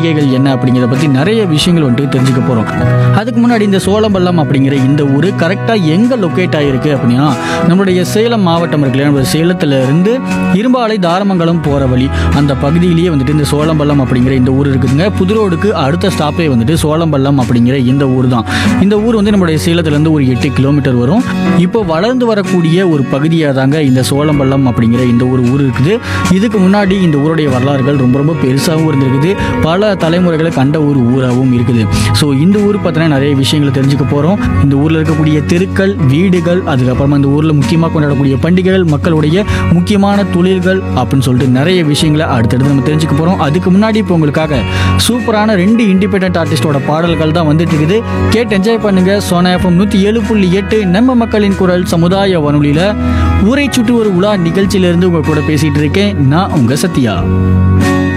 பண்டிகைகள் என்ன அப்படிங்கிறத பற்றி நிறைய விஷயங்கள் வந்துட்டு தெரிஞ்சுக்க போகிறோம் அதுக்கு முன்னாடி இந்த சோழம்பள்ளம் அப்படிங்கிற இந்த ஊர் கரெக்டாக எங்கே லொக்கேட் ஆகிருக்கு அப்படின்னா நம்மளுடைய சேலம் மாவட்டம் இருக்கு இல்லையா நம்ம சேலத்துல இருந்து இரும்பாலை தாரமங்கலம் போகிற வழி அந்த பகுதியிலேயே வந்துட்டு இந்த சோழம்பள்ளம் அப்படிங்கிற இந்த ஊர் இருக்குதுங்க புதுரோடுக்கு அடுத்த ஸ்டாப்பே வந்துட்டு சோழம்பள்ளம் அப்படிங்கிற இந்த ஊர் தான் இந்த ஊர் வந்து நம்மளுடைய சேலத்துலேருந்து ஒரு எட்டு கிலோமீட்டர் வரும் இப்போ வளர்ந்து வரக்கூடிய ஒரு பகுதியாக தாங்க இந்த சோழம்பள்ளம் அப்படிங்கிற இந்த ஒரு ஊர் இருக்குது இதுக்கு முன்னாடி இந்த ஊருடைய வரலாறுகள் ரொம்ப ரொம்ப பெருசாகவும் இருந்திருக்குது பல தலைமுறைகளை கண்ட ஒரு ஊராகவும் இருக்குது ஸோ இந்த ஊர் பார்த்தீங்கன்னா நிறைய விஷயங்களை தெரிஞ்சுக்க போகிறோம் இந்த ஊரில் இருக்கக்கூடிய தெருக்கள் வீடுகள் அதுக்கப்புறமா இந்த ஊரில் முக்கியமாக கொண்டாடக்கூடிய பண்டிகைகள் மக்களுடைய முக்கியமான தொழில்கள் அப்படின்னு சொல்லிட்டு நிறைய விஷயங்களை அடுத்தடுத்து நம்ம தெரிஞ்சுக்க போகிறோம் அதுக்கு முன்னாடி இப்போ உங்களுக்காக சூப்பரான ரெண்டு இண்டிபெண்டன்ட் ஆர்டிஸ்டோட பாடல்கள் தான் வந்துட்டு இருக்குது கேட்டு என்ஜாய் பண்ணுங்க சோனா எஃப்எம் நூற்றி ஏழு புள்ளி எட்டு நம்ம மக்களின் குரல் சமுதாய வானொலியில் ஊரை சுற்றி ஒரு உலா நிகழ்ச்சியிலிருந்து உங்க கூட பேசிட்டு இருக்கேன் நான் உங்க சத்யா